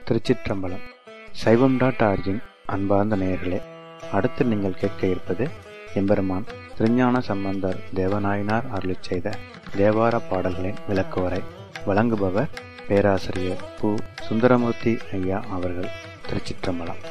திருச்சிற்றம்பலம் சைவம் dot origin அன்பார்ந்த நேயர்களே அடுத்து நீங்கள் கேட்க இருப்பது எம்பெருமான் திருஞான சம்பந்தர் தேவநாயனார் அருளிச் செய்த தேவார பாடல்களின் விளக்குவரை வழங்குபவர் பேராசிரியர் பு சுந்தரமூர்த்தி ஐயா அவர்கள் திருச்சிற்றம்பலம்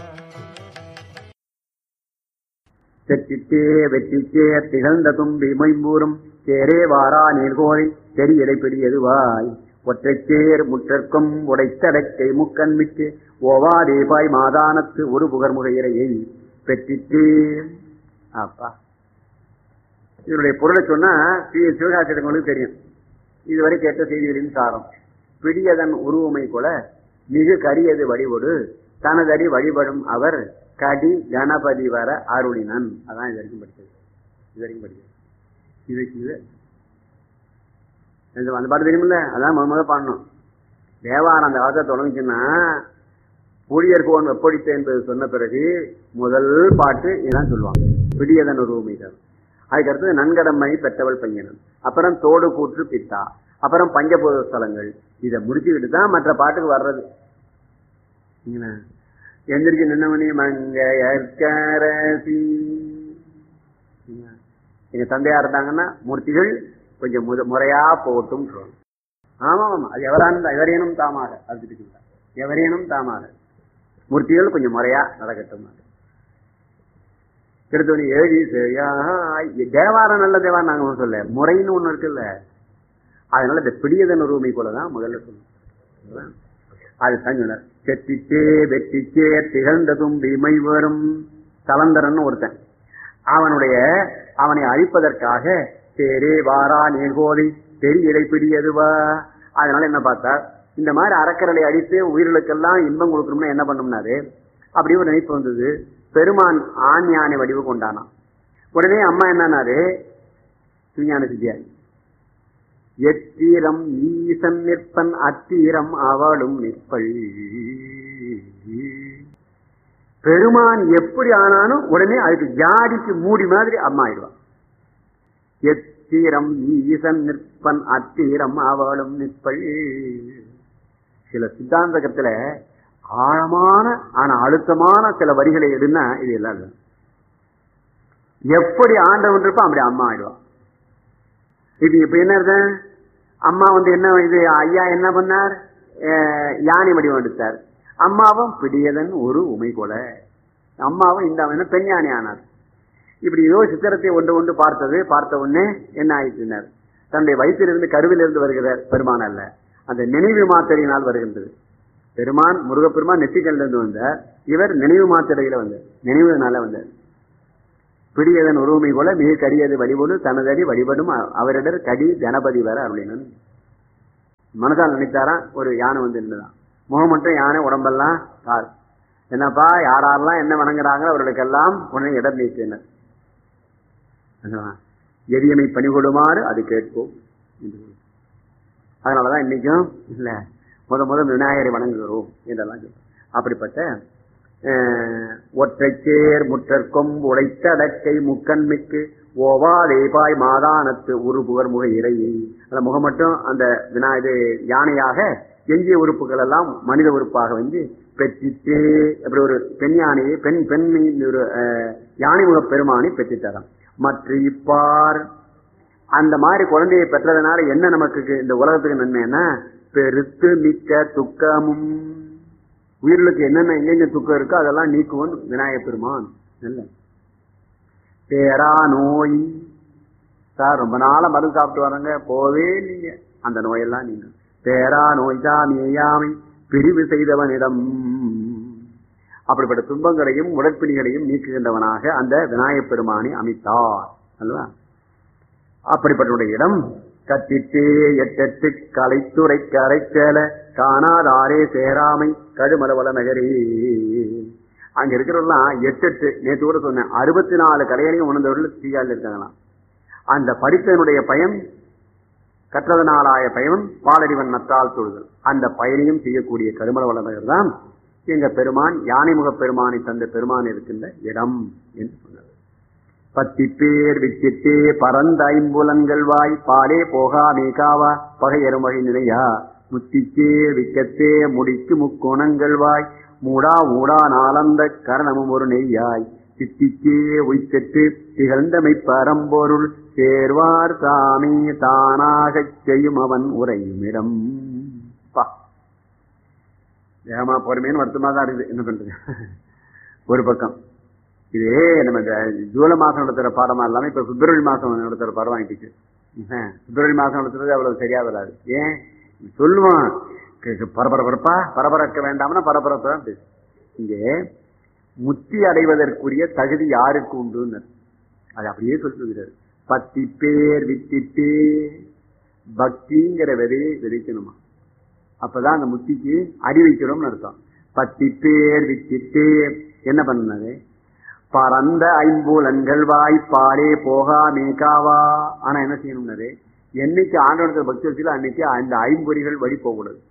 தெற்றித்தே வெற்றிச்சே திகழ்ந்த தும்பி மொய்ம்பூரும் சேரே வாரா நீர்கோழி தெரியடை பெரியதுவாய் ஒற்றைச்சேர் முற்றற்கும் உடைத்தடக்கை முக்கண்மிக்கு ஓவாதே பாய் மாதானத்து ஒரு புகர்முக இறையை பெற்றித்தே அப்பா இதனுடைய பொருளை சொன்னா ஸ்ரீ சிவகாசிரியங்களுக்கு தெரியும் இதுவரை கேட்ட செய்திகளின் சாரம் பிடியதன் உருவமை கொல மிகு கரியது வழிபடு தனதடி வழிபடும் அவர் கடி கணபதி வர அருளினன் அதான் இது வரைக்கும் படிச்சது இது வரைக்கும் படிச்சது இது இது இந்த அந்த பாட்டு தெரியுமில்ல அதான் முத முத பாடணும் தேவாரம் அந்த காலத்தை தொடங்குச்சுன்னா புளியர்கோன் வெப்படித்த என்பது சொன்ன பிறகு முதல் பாட்டு இதான் சொல்லுவாங்க பிடியதன் உருவமை தான் அதுக்கடுத்து நன்கடமை பெற்றவள் பையனன் அப்புறம் தோடு கூற்று பித்தா அப்புறம் பஞ்சபூத ஸ்தலங்கள் இதை முடிச்சுக்கிட்டு தான் மற்ற பாட்டுக்கு வர்றது என்ன? எந்திரிச்சு நின்னமணி மங்கையற்கரசி என்ன? எங்க தந்தையா இருந்தாங்கன்னா மூர்த்திகள் கொஞ்சம் முத முறையா போட்டும் ஆமா ஆமா அது எவரான எவரேனும் தாமாக அது எவரேனும் தாமாக மூர்த்திகள் கொஞ்சம் முறையா நடக்கட்டும் திருத்தணி ஏழி தேவாரம் நல்ல தேவாரம் நாங்க ஒண்ணும் சொல்ல முறைன்னு ஒண்ணு இருக்குல்ல அதனால இந்த பிடியதன் உரிமை போலதான் முதல்ல சொல்லணும் அது தங்கினர் செட்டிச்சே வெட்டிச்சே திகழ்ந்த தும்பி மை வரும் கலந்தரன் ஒருத்தன் அவனுடைய அவனை அழிப்பதற்காக தேரே வாரா நேர்கோழி பெரிய இடை பிடியதுவா அதனால என்ன பார்த்தா இந்த மாதிரி அறக்கரலை அடித்து உயிர்களுக்கெல்லாம் இன்பம் கொடுக்கணும்னா என்ன பண்ணோம்னாரு அப்படி ஒரு நினைப்பு வந்தது பெருமான் ஆண் யானை வடிவு கொண்டானான் உடனே அம்மா என்னன்னாரு சுஞான சித்தியாரி எத்தீரம் ஈசன் நிற்பன் அத்தீரம் அவளும் நிற்பள் பெருமான் எப்படி ஆனாலும் உடனே அதுக்கு ஜாடிக்கு மூடி மாதிரி அம்மா ஆயிடுவான் எத்தீரம் ஈசன் நிற்பன் அத்தீரம் அவளும் நிற்பள் சில சித்தாந்தகத்துல ஆழமான ஆனா அழுத்தமான சில வரிகளை எடுனா இது எல்லாம் இல்லை. எப்படி ஆண்டவன் இருப்பான் அப்படி அம்மா ஆயிடுவான் இது இப்ப என்ன அர்த்தம்? அம்மா வந்து என்ன இது ஐயா என்ன பண்ணார் அஹ் யானை வடிவம் எடுத்தார் அம்மாவும் பிடியதன் ஒரு உமை போல அம்மாவும் இந்த அவன் பெண் யானை ஆனார் இப்படி ஏதோ சித்திரத்தை ஒன்று ஒன்று பார்த்தது பார்த்த உடனே என்ன ஆயிடுச்சினார் தன்னுடைய வயிற்றிலிருந்து கருவிலிருந்து வருகிறார் பெருமான் அல்ல அந்த நினைவு மாத்திரையினால் வருகின்றது பெருமான் முருகப்பெருமான் நெற்றிக்கல்ல இருந்து வந்தார் இவர் நினைவு மாத்திரையில வந்தார் நினைவுனால வந்தார் பிடியதன் உருவமை போல மிக கரியது வழிபடு தனதடி வழிபடும் அ- அவரிடர் கடி கணபதி வர அப்படின்னு மனசால் நினைத்தாராம் ஒரு யானை வந்து இருந்ததான் முகம் மட்டும் யானை உடம்பெல்லாம் கால் என்னப்பா யாரெல்லாம் என்ன வணங்குறாங்களோ அவர்களுக்கெல்லாம் உடனே இடம் நீக்கினர் எரியமை பணிகொடுமாறு அது கேட்போம் என்று. அதனாலதான் இன்னைக்கும் இல்ல முத முத விநாயகரை வணங்குகிறோம் என்றெல்லாம் சொல்றோம். அப்படிப்பட்ட அஹ், ஒற்றைச்சேர் முற்றற்கும் உடைத்த அடக்கை முக்கண்மிக்கு ஓவாதேபாய் மாதானத்து உரு புகர் முக இறையை அந்த முகம் மட்டும் அந்த வினா இது யானையாக எஞ்சிய உறுப்புகள் எல்லாம் மனித உறுப்பாக வந்து பெற்றிட்டு அப்படி ஒரு பெண் யானையை பெண் பெண் ஒரு அஹ், யானை முக பெருமானை பெற்றுத்தரான் மற்ற இப்பார் அந்த மாதிரி குழந்தையை பெற்றதுனால என்ன நமக்கு இந்த உலகத்துக்கு நன்மைன்னா பெருத்து மிக்க துக்கமும் உயிர்களுக்கு என்னென்ன எங்கெங்க துக்கம் இருக்கோ அதெல்லாம் நீக்குவன் விநாயகப் பெருமான் நல்ல பேரா நோய் சார் ரொம்ப நாளா மருந்து சாப்பிட்டு வராங்க போவே நீங்க அந்த நோயெல்லாம் நீங்க பேரா நோய் தாமியாமை பிரிவு செய்தவனிடம் அப்படிப்பட்ட துன்பங்களையும் உடற்பிணிகளையும் நீக்குகின்றவனாக அந்த விநாயகப் பெருமானை அமைத்தார் அல்லவா அப்படிப்பட்ட இடம் கத்திட்டே எட்டெட்டு கலைத்துறை கரைச்சேல காணாதாரே சேராமை கடுமலவள நகரே அங்க இருக்கிறவங்களாம் எட்டெட்டு நேற்று கூட சொன்னேன் அறுபத்தி நாலு கலைகளையும் உணர்ந்தவர்கள் தீயால் இருக்காங்களாம் அந்த படித்தனுடைய பயன் கற்றதனாலாய பயன் பாலடிவன் நத்தால் தொழுதல் அந்த பயனையும் செய்யக்கூடிய கருமலவள நகர் தான் எங்க பெருமான் யானைமுக பெருமானை தந்த பெருமான் இருக்கின்ற இடம் என்று சொன்னார் பத்தி பேர் விச்சிட்டே பரந்த ஐம்புலன்கள் வாய் பாலே போகா மீகாவா பகையரும் வகை நிலையா முத்திக்கே விக்கத்தே முடிக்கு முக்கோணங்கள் வாய் மூடா ஊடா நாளந்த கரணமும் ஒரு நெய்யாய் சித்திக்கே உய்க்கட்டு திகழ்ந்தமை பரம்பொருள் சேர்வார் சாமி தானாகச் செய்யும் அவன் உரையும் இடம் பா வேகமா பொறுமைன்னு வருத்தமா தான் இருக்குது என்ன பண்றது ஒரு பக்கம் இதே நம்ம இந்த ஜூலை மாசம் நடத்துற பாடமா இல்லாம இப்ப பிப்ரவரி மாசம் நடத்துற பாடம் வாங்கிட்டு பிப்ரவரி மாசம் நடத்துறது அவ்வளவு சரியா வராது ஏன் சொல்லுவான் க- க- பரபரப்பா பரபரக்க வேண்டாம்னா பரபரப்பு தான் பேசு இங்கே முத்தி அடைவதற்குரிய தகுதி யாருக்கு உண்டுன்னு அது அப்படியே சொல்லுகிறார் பத்தி பேர் வித்திட்டு பக்திங்கிற விதையை விதைக்கணுமா அப்பதான் அந்த முத்திக்கு அடி வைக்கிறோம்னு அர்த்தம் பத்தி பேர் வித்திட்டு என்ன பண்ணது பரந்த ஐம்பூலன்கள் வாய் பாலே போகா மேகாவா ஆனா என்ன செய்யணும்னாரு என்னைக்கு ஆண்டவனத்தில் பக்தி வச்சுல அன்னைக்கு அந்த ஐம்பொறிகள் வழி போகக்கூடாது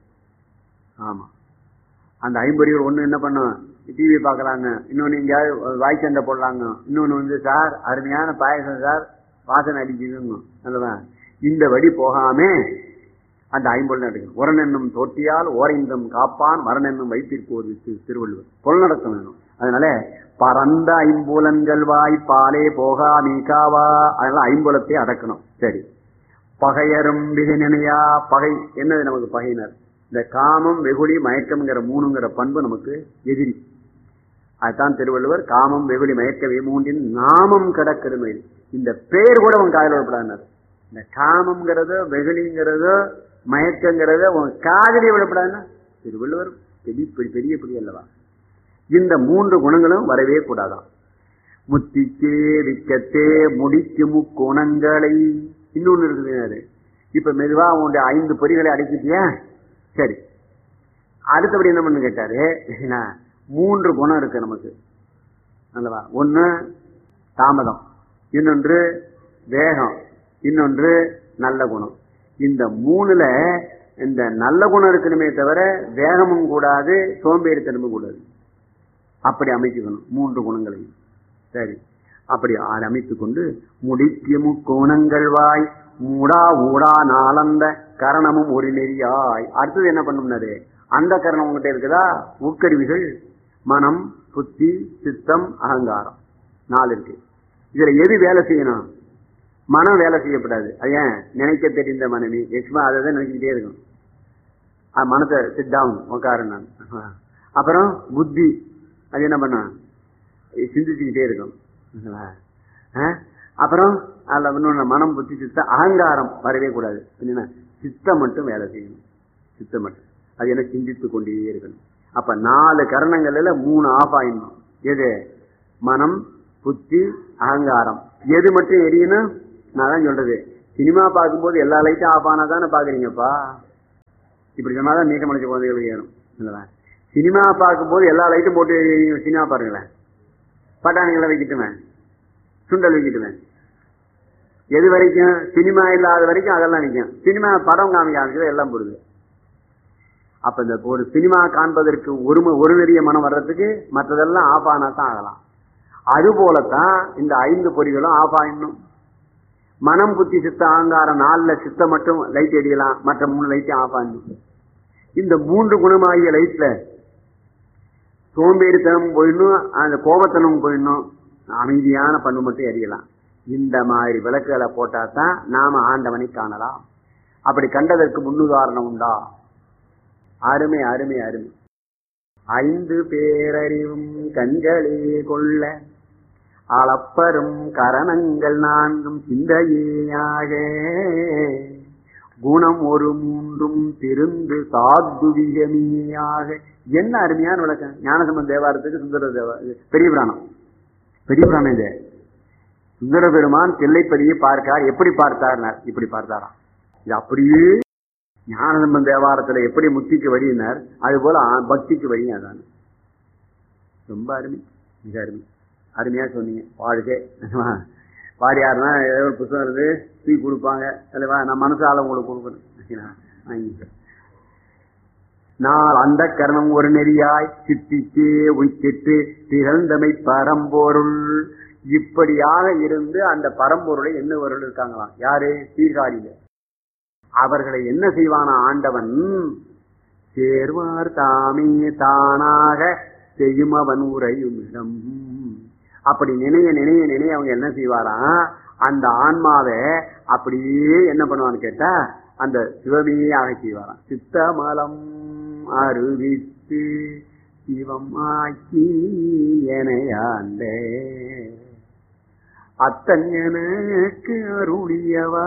ஆமா அந்த ஐம்பொறிகள் ஒண்ணு என்ன பண்ணும் டிவி பார்க்கறாங்க இன்னொன்னு எங்கேயாவது வாய்ச்சண்டை போடலாங்க இன்னொன்னு வந்து சார் அருமையான பாயசம் சார் வாசனை அடிக்குதுங்க அல்லவா இந்த வழி போகாம அந்த ஐம்பொருள் நடக்கணும் உரனென்னும் தோட்டியால் ஓரைந்தம் காப்பான் மரணென்னும் வைத்திற்கு ஒரு திரு- திருவள்ளுவர் பொருள் நடக்கம் வேணும் அதனால பரந்த ஐம்புலன்கள் வாய் பாலே போகா மீகாவா அதெல்லாம் ஐம்புலத்தை அடக்கணும் சரி பகையரும் விதினையா பகை என்னது நமக்கு பகையினர் இந்த காமம் வெகுளி மயக்கம்ங்கிற மூணுங்கிற பண்பு நமக்கு எதிரி அதுதான் திருவள்ளுவர் காமம் வெகுளி மயக்க மூன்றின் நாமம் கிடக்கிறது இந்த பேர் கூட உன் காதல் விடப்படாது இந்த காமம்ங்கிறதோ வெகுளிங்கிறதோ மயக்கங்கிறதோ உன் காதலி விடப்படாதுன்னா திருவள்ளுவர் பெரிய பெரிய பெரிய பெரிய அல்லவா இந்த மூன்று குணங்களும் வரவே கூடாதாம் முத்திக்கே விக்கத்தே முடிக்கு முக்குணங்களை இன்னொன்னு இருக்குது இப்ப மெதுவா உன்னுடைய ஐந்து பொறிகளை அடக்கிட்டியா சரி அடுத்தபடி என்ன பண்ணு கேட்டாரு என்ன, மூன்று குணம் இருக்கு நமக்கு அல்லவா ஒண்ணு தாமதம் இன்னொன்று வேகம் இன்னொன்று நல்ல குணம் இந்த மூணுல இந்த நல்ல குணம் இருக்கணுமே தவிர வேகமும் கூடாது சோம்பேறித்தனமும் கூடாது அப்படி அமைச்சுக்கணும் மூன்று குணங்களையும் சரி அப்படி ஆ- அமைத்துக் கொண்டு முடிக்கு முக்கோணங்கள் வாய் மூடா ஊடா நாளந்த கரணமும் ஒரு நெறியாய் அடுத்தது என்ன பண்ணும்னாரு அந்த கரணம் உங்ககிட்ட இருக்குதா உட்கருவிகள் மனம் புத்தி சித்தம் அகங்காரம் நாலு இருக்கு இதுல எது வேலை செய்யணும் மனம் வேலை செய்யப்படாது அது ஏன் நினைக்க தெரிந்த மனைவி எக்ஸ்மா அதை தான் நினைச்சுக்கிட்டே இருக்கும் அது மனத்தை சிட் டவுன் உட்காரு நான் அப்புறம் புத்தி அது என்ன பண்ண சிந்திச்சுக்கிட்டே இருக்கும் ஆ? அப்புறம் அதுல இன்னொன்னு மனம் புத்தி சித்தம் அகங்காரம் வரவே கூடாது என்ன சித்தம் மட்டும் வேலை செய்யணும் சித்தம் மட்டும் அது என்ன சிந்தித்து கொண்டே இருக்கணும் அப்ப நாலு கரணங்கள்ல மூணு ஆஃப் ஆயிடணும் எது மனம் புத்தி அகங்காரம் எது மட்டும் எரியணும் நான் தான் சொல்றது சினிமா பார்க்கும்போது எல்லா லைட்டும் ஆஃப் ஆனா தானே பாக்குறீங்கப்பா இப்படி சொன்னாதான் நீக்க மலைச்ச குழந்தைகளுக்கு ஏறும் இல்லையா சினிமா பார்க்கும்போது எல்லா லைட்டும் போட்டு சினிமா பாருங்களேன் பட்டாணிகளை வைக்கட்டுமே சுண்டல் வைக்கட்டுமே எது வரைக்கும் சினிமா இல்லாத வரைக்கும் அதெல்லாம் நிற்கும் சினிமா படம் காமிக்க ஆரம்பிச்சது எல்லாம் போடுது அப்ப இந்த ஒரு சினிமா காண்பதற்கு ஒரு ம- ஒரு நெறிய மனம் வர்றதுக்கு மற்றதெல்லாம் ஆஃப் ஆனா தான் ஆகலாம் அது போலத்தான் இந்த ஐந்து பொறிகளும் ஆஃப் ஆயிடணும் மனம் புத்தி சித்த அகங்காரம் நாலுல சித்த மட்டும் லைட் எரியலாம் மற்ற மூணு லைட்டும் ஆஃப் ஆயிடணும் இந்த மூன்று குணமாகிய லைட்ல சோம்பேறித்தனம் போயிடணும் அந்த கோபத்தனம் போயிடணும் அமைதியான பண்பு மட்டும் எரியலாம் இந்த மாதிரி விளக்குகளை போட்டா தான் நாம ஆண்டவனை காணலாம் அப்படி கண்டதற்கு முன்னுதாரணம் உண்டா அருமை அருமை அருமை ஐந்து பேரறிவும் கண்களே கொள்ள அளப்பரும் கரணங்கள் நான்கும் சிந்தையாக குணம் ஒரு மூன்றும் திருந்து சாத்துவிகமியாக என்ன அருமையான விளக்கம் ஞானசம்பந்த தேவாரத்துக்கு சுந்தர தேவா இது பெரிய புராணம் பெரிய புராணம் இது சுந்தர பெருமான் தில்லைப்பதியை பார்க்கார் எப்படி பார்த்தார்னார் இப்படி பார்த்தாராம் இது அப்படியே ஞானசம்பந்த தேவாரத்துல எப்படி முத்திக்கு வழியினார் அது போல ஆ- பக்திக்கு வழியும் அதான் ரொம்ப அருமை மிக அருமை அருமையா சொன்னீங்க வாழ்க்கை வாரியாருன்னா ஏதோ ஒரு புத்தகம் இருந்து தூக்கி கொடுப்பாங்க அல்லவா நான் மனசால உங்களுக்கு கொடுக்கணும் சரிங்களா? வாங்கிக்க. நாள் அந்த கரணம் ஒரு நெறியாய் சித்திக்கு உய்த்திட்டு திகழ்ந்தமை பரம்பொருள் இப்படியாக இருந்து அந்த பரம்பொருளை என்ன இருக்காங்களாம் யாரு சீர்காழியில அவர்களை என்ன செய்வானா ஆண்டவன் சேர்வார் தாமே தானாக செய்யும் அவன் உரையும் இடம் அப்படி நினைய நினைய நினைய அவங்க என்ன செய்வாராம் அந்த ஆன்மாவை அப்படியே என்ன பண்ணுவான்னு கேட்டா அந்த சிவமையே ஆக செய்வாராம் சித்தமலம் அருவித்து சிவம் ஆக்கி எனையாண்டே அத்தன் எனக்கு அருளியவா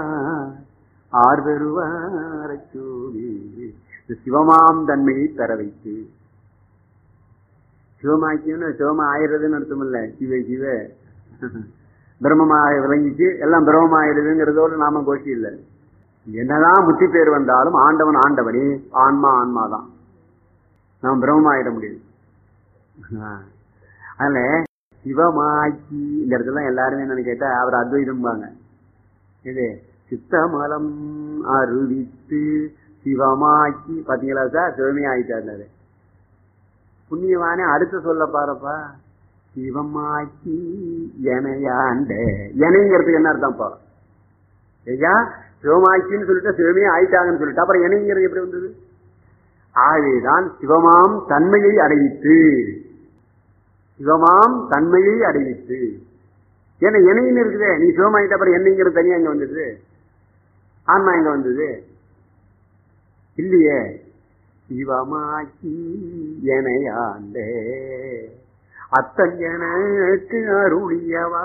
ஆர்வருவார சூடி சிவமாம் தன்மையை பெற வைத்து சிவமாக்கியம்னு சிவமா ஆயிடுறதுன்னு அர்த்தம் இல்ல சிவ சிவ பிரம்மமாக விளங்கிச்சு எல்லாம் பிரம்மமாயிடுதுங்கிறதோடு நாம கோஷி இல்லை என்னதான் முத்தி பேர் வந்தாலும் ஆண்டவன் ஆண்டவனே ஆன்மா ஆன்மாதான் நாம் பிரம்மமாயிட முடியாது அதனால சிவமாக்கி இந்த இடத்துல எல்லாருமே என்னன்னு கேட்டா அவர் அத்வைதம்பாங்க இது சித்தமலம் அருவித்து சிவமாக்கி பாத்தீங்களா சார் சிவமே ஆயிட்டாரு புண்ணியவானே அடுத்து சொல்ல பாருப்பா சிவமாக்கி எனையாண்ட எனைங்கிறதுக்கு என்ன அர்த்தம்ப்பா ஐயா சிவமாக்கின்னு சொல்லிட்டு சிவமே ஆயிட்டாங்கன்னு சொல்லிட்டு அப்புறம் எனைங்கிறது எப்படி வந்தது ஆகவேதான் சிவமாம் தன்மையை அடைவித்து சிவமாம் தன்மையை அடைவித்து ஏன்னா இணைன்னு இருக்குதே நீ சிவமாயிட்ட அப்புறம் என்னங்கிறது தனியா இங்க வந்தது ஆன்மா இங்க வந்தது இல்லையே சிவமாக்கி எனையாண்டே அத்தன் எனக்கு அருளியவா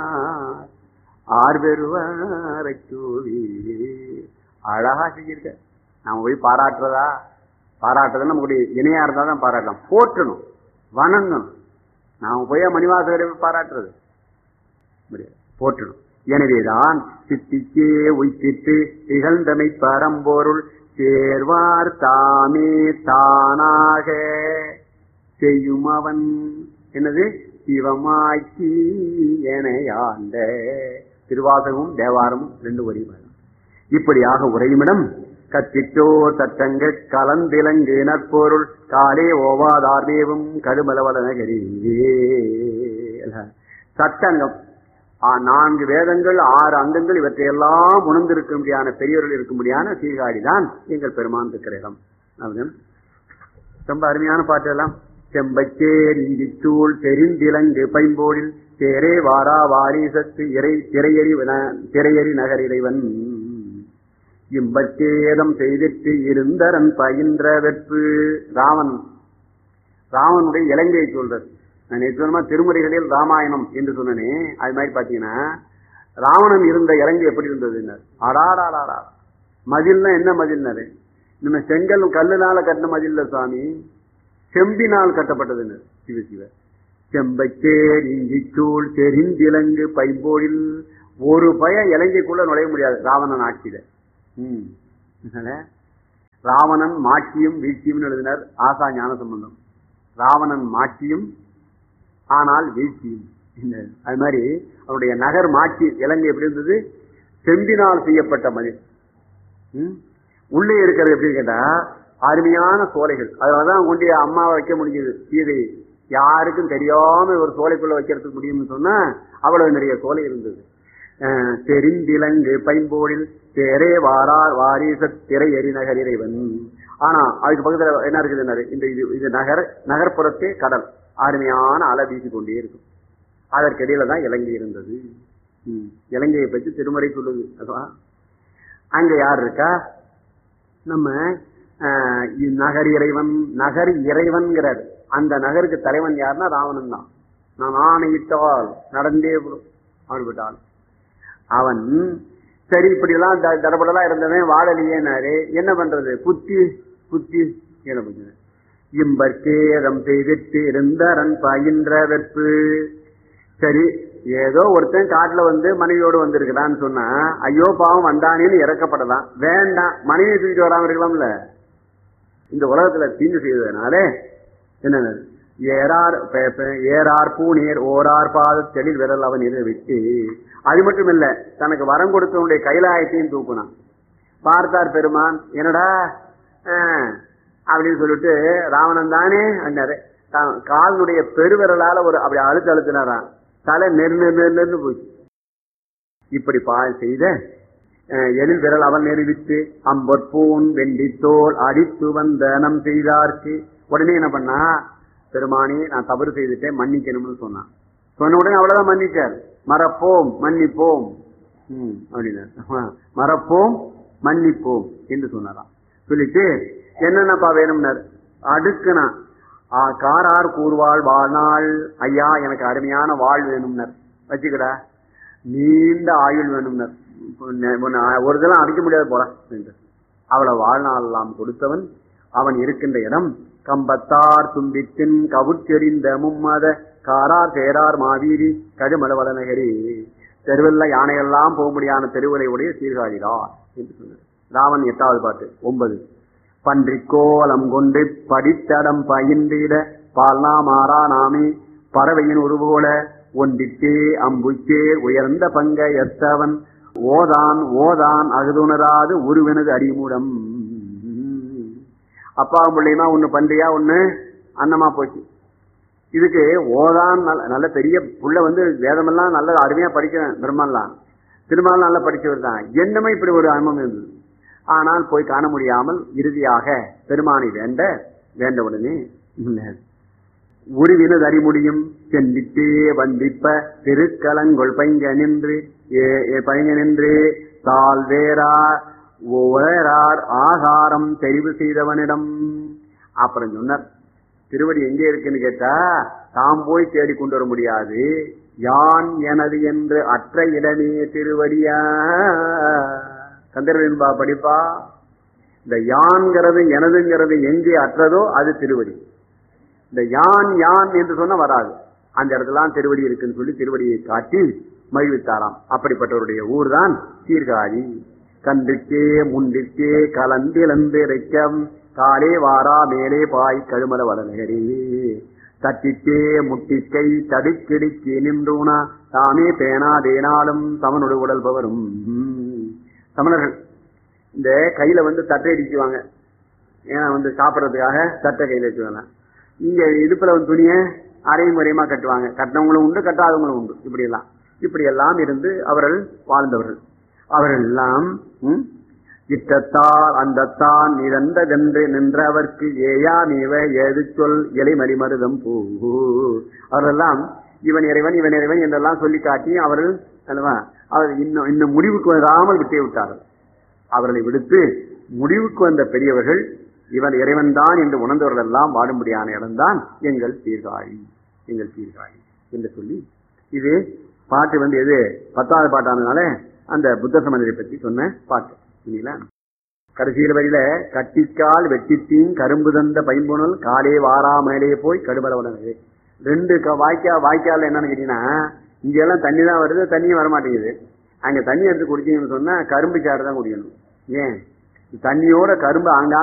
ஆர்வெருவாரை சூழி அழகா செஞ்சிருக்க நாம போய் பாராட்டுறதா பாராட்டுறது நம்மளுடைய இணையா இருந்தா தான் பாராட்டலாம் போற்றணும் வணங்கணும் நாம போய் மணிவாசகரை பாராட்டுறது முடியாது போற்றணும் எனவேதான் சித்திக்கே உய்த்திட்டு திகழ்ந்தமை பரம்பொருள் சேர்வார் தாமே தானாக செய்யும் அவன் என்னது சிவமாக்கி எனையாண்ட திருவாசகமும் தேவாரமும் ரெண்டு ஒரே இப்படியாக உரையுமிடம் கத்திட்டோர் தட்டங்க கலந்திலங்கு நற்பொருள் காலே ஓவாதார்வேவும் கடுமலவல நகரி சட்டங்கம் நான்கு வேதங்கள் ஆறு அங்கங்கள் இவற்றையெல்லாம் உணர்ந்திருக்கும்படியான பெரியவர்கள் இருக்கும்படியான சீர்காழிதான் எங்கள் பெருமான் இருக்கிற இடம் ரொம்ப அருமையான பாட்டு எல்லாம் செம்பச்சேர் இஞ்சிச்சூள் தெரிந்திலங்கு பைம்போடில் தேரே வாரா வாரிசத்து இறை திரையறி திரையறி நகர் இறைவன் இம்பச்சேதம் செய்திட்டு இருந்தரன் பயின்ற வெற்று ராவன் ராவனுடைய இலங்கையை சொல்றது நான் நேற்று திருமுறைகளில் ராமாயணம் என்று சொன்னனே அது மாதிரி பாத்தீங்கன்னா ராவணன் இருந்த இலங்கை எப்படி இருந்தது அடாடாடா மதில்னா என்ன மதில்னாரு நம்ம செங்கல் கல்லுனால கட்டின மதில்ல சுவாமி செம்பினால் கட்டப்பட்டது சிவ சிவ செம்பச்சேர் இஞ்சிச்சூள் தெரிந்திலங்கு பைம்போடில் ஒரு பய இலங்கைக்குள்ள நுழைய முடியாது ராவணன் ஆட்சியில உம் ராவணன் மாட்சியும் வீழ்ச்சியும் எழுதினார் ஆசா ஞான சம்பந்தம் ராவணன் மாட்சியும் ஆனால் வீழ்ச்சியும் அது மாதிரி அவருடைய நகர் மாட்சி இலங்கை எப்படி இருந்தது செம்பினால் செய்யப்பட்ட மதில் உள்ளே இருக்கிறது எப்படி கேட்டா அருமையான சோலைகள் அதனாலதான் கொண்டு அம்மா வைக்க முடிஞ்சது சீதையை யாருக்கும் தெரியாம ஒரு சோலைக்குள்ள வைக்கிறதுக்கு முடியும்னு சொன்னா அவ்வளவு நிறைய சோலை இருந்தது தெரிந்திலங்கு பைம்போடில் தேரே வாரார் வாரிச திரை எரிநகர் இறைவன் ஆனா அதுக்கு பக்கத்துல என்ன இருக்குது இந்த இது இது நகர் நகர்ப்புறத்தே கடல் அருமையான அலை வீசி கொண்டே இருக்கும் அதற்கிடையில தான் இலங்கை இருந்தது இலங்கையை பற்றி திருமறை சொல்லுது அதுவா அங்க யார் இருக்கா நம்ம நகர் இறைவன் நகர் இறைவன்கிறார் அந்த நகருக்கு தலைவன் யாருன்னா ராவணன் தான் நான் ஆணையிட்டால் நடந்தே விடும் அவன் விட்டால் அவன் சரி இப்படி எல்லாம் தடபடலாம் இருந்தவன் வாழலையேனாரு என்ன பண்றது புத்தி புத்தி என்ன பண்றது இம்பற்கேதம் செய்திட்டு இருந்தரன் பயின்ற வெற்பு சரி ஏதோ ஒருத்தன் காட்டுல வந்து மனைவியோடு வந்திருக்கிறான்னு சொன்னா ஐயோ பாவம் வந்தானேன்னு இறக்கப்படலாம் வேண்டாம் மனைவி தூக்கிட்டு வராம இருக்கலாம்ல இந்த உலகத்துல தீங்கு செய்ததுனால என்ன ஏறார் ஏறார் பூநீர் ஓரார் பாத தெளில் விரல் அவன் இதை விட்டு அது மட்டும் இல்ல தனக்கு வரம் கொடுத்தவனுடைய கைலாயத்தையும் தூக்குனான் பார்த்தார் பெருமான் என்னடா அப்படின்னு சொல்லிட்டு ராவணன் தானே அண்ணாரு காலனுடைய பெருவிரலால ஒரு அப்படி அழுத்து அழுத்தினாராம் தலை நெரு நெரு நெருன்னு போச்சு இப்படி பா செய்த அஹ், எழில் விரல் அவன் நெருவித்து அம்பற்பூன் வெண்டித்தோல் அடித்து வந்த நம் செய்தார்க்கு உடனே என்ன பண்ணா பெருமானி நான் தவறு செய்துட்டேன் மன்னிக்கணும்னு சொன்னான் சொன்ன உடனே அவ்வளவுதான் மன்னிச்சார் மறப்போம் மன்னிப்போம் ம், அப்படின்னாரு மறப்போம் மன்னிப்போம் என்று சொன்னாராம் சொல்லிட்டு என்னென்னப்பா வேணும்னார் அடுக்குனா ஆ, காரார் கூறுவாள் வாழ்நாள் ஐயா எனக்கு அருமையான வாழ் வேணும்னர் வச்சுக்கடா நீண்ட ஆயுள் வேணும்னர் உன்னை- உன்னை ஒரு இதெல்லாம் அடிக்க முடியாது போல என்று. அவளை வாழ்நாள் எல்லாம் கொடுத்தவன் அவன் இருக்கின்ற இடம் கம்பத்தார் தும்பித்தின் கவுச்செறிந்த மும்மத காரார் சேரார் மாவீரி கடுமல வளநகரி தெருவில் யானையெல்லாம் போக முடியாத தெருவுரை உடைய சீர்காழிதான் என்று சொன்னார் ராவன் எட்டாவது பாட்டு ஒன்பது பன்றிக்கோலம் கொண்டு படித்தடம் பயின்றிட பால்னா மாறா நாமே பறவையின் உருவோல ஒன்றித்தே அம்புச்சே உயர்ந்த பங்க எத்தவன் ஓதான் ஓதான் அகுதுணராது உருவெனது அடிமூடம் அப்பா பிள்ளையுமா ஒண்ணு பன்றியா ஒண்ணு அன்னமா போச்சு இதுக்கு ஓதான் நல்ல நல்ல பெரிய புள்ள வந்து வேதமெல்லாம் நல்ல அருமையா படிக்கிறேன் பெருமாள்லாம் திருமால் நல்லா படிச்சவர் தான் என்னமே இப்படி ஒரு அனுபவம் இருந்தது ஆனால் போய் காண முடியாமல் இறுதியாக பெருமானை வேண்ட வேண்ட உடனே உருவினது அறிமுடியும் சென்றிட்டே வந்திப்ப திருக்கலங்கொள் பைங்க நின்று ஏ- ஏ பைங்க நின்று தால் வேறா வேறார் ஆகாரம் தெரிவு செய்தவனிடம் அப்புறம் சொன்னார் திருவடி எங்கே இருக்குன்னு கேட்டா தாம் போய் தேடி கொண்டு வர முடியாது யான் எனது என்று அற்ற இடமே திருவடியா சந்திரன்பா படிப்பா இந்த யான்கிறது எனதுங்கிறது எங்கே அற்றதோ அது திருவடி இந்த யான் யான் என்று சொன்னா வராது அந்த இடத்துலாம் திருவடி இருக்குன்னு சொல்லி திருவடியை காட்டி மகிழ்வித்தாராம் அப்படிப்பட்டவருடைய ஊர் தான் சீர்காழி கன்றுக்கே முன்றிற்கே கலந்திழந்திரைக்கம் காலே வாரா மேலே பாய் கழுமல வடநகரி தட்டிக்கே முட்டிக்கை தடுக்கிடிக்கே நின்றூனா தாமே பேனா தேனாலும் சமனுடைய உடல் பவரும் சமணர்கள் இந்த கையில வந்து தட்டை அடிக்குவாங்க ஏன்னா வந்து சாப்பிடறதுக்காக தட்டை கையில வச்சுக்கலாம் இங்க இடுப்புல வந்து துணியை அரையும் முறையுமா கட்டுவாங்க கட்டினவங்களும் உண்டு கட்டாதவங்களும் உண்டு இப்படி எல்லாம் இப்படி எல்லாம் இருந்து அவர்கள் வாழ்ந்தவர்கள் அவர்கள் எல்லாம் ம், இட்டத்தால் அந்தத்தான் நிறந்ததென்று நின்றவர்க்கு ஏயா நீவ ஏது சொல் இலைமலி மருதம் பூ அவரெல்லாம் இவன் இறைவன் இவன் இறைவன் என்றெல்லாம் சொல்லி காட்டி அவர்கள் அல்லவா அவர் இன்னும் இன்னும் முடிவுக்கு வராமல் விட்டே விட்டார்கள் அவர்களை விடுத்து முடிவுக்கு வந்த பெரியவர்கள் இவன் இறைவன்தான் என்று உணர்ந்தவர்கள் எல்லாம் வாடும்படியான இடம்தான் எங்கள் சீர்காழி எங்கள் சீர்காழி என்று சொல்லி இது பாட்டு வந்து எது பத்தாவது பாட்டானதுனால அந்த புத்த சமணரை பற்றி சொன்ன பாட்டு இல்லைங்களா கடைசியில் வரியில கட்டிக்கால் வெட்டித்தீன் கரும்பு தந்த பைம்புணல் காலே வாரா மேலே போய் கடுபலவனது ரெண்டு க- வாய்க்கா வாய்க்கால் என்னன்னு கேட்டீங்கன்னா இங்க எல்லாம் தண்ணி தான் வருது தண்ணியும் வர மாட்டேங்குது அங்க தண்ணி எடுத்து குடிச்சீங்கன்னு சொன்னா கரும்பு சாறு தான் குடிக்கணும் ஏன் தண்ணியோட கரும்பு ஆங்காங்க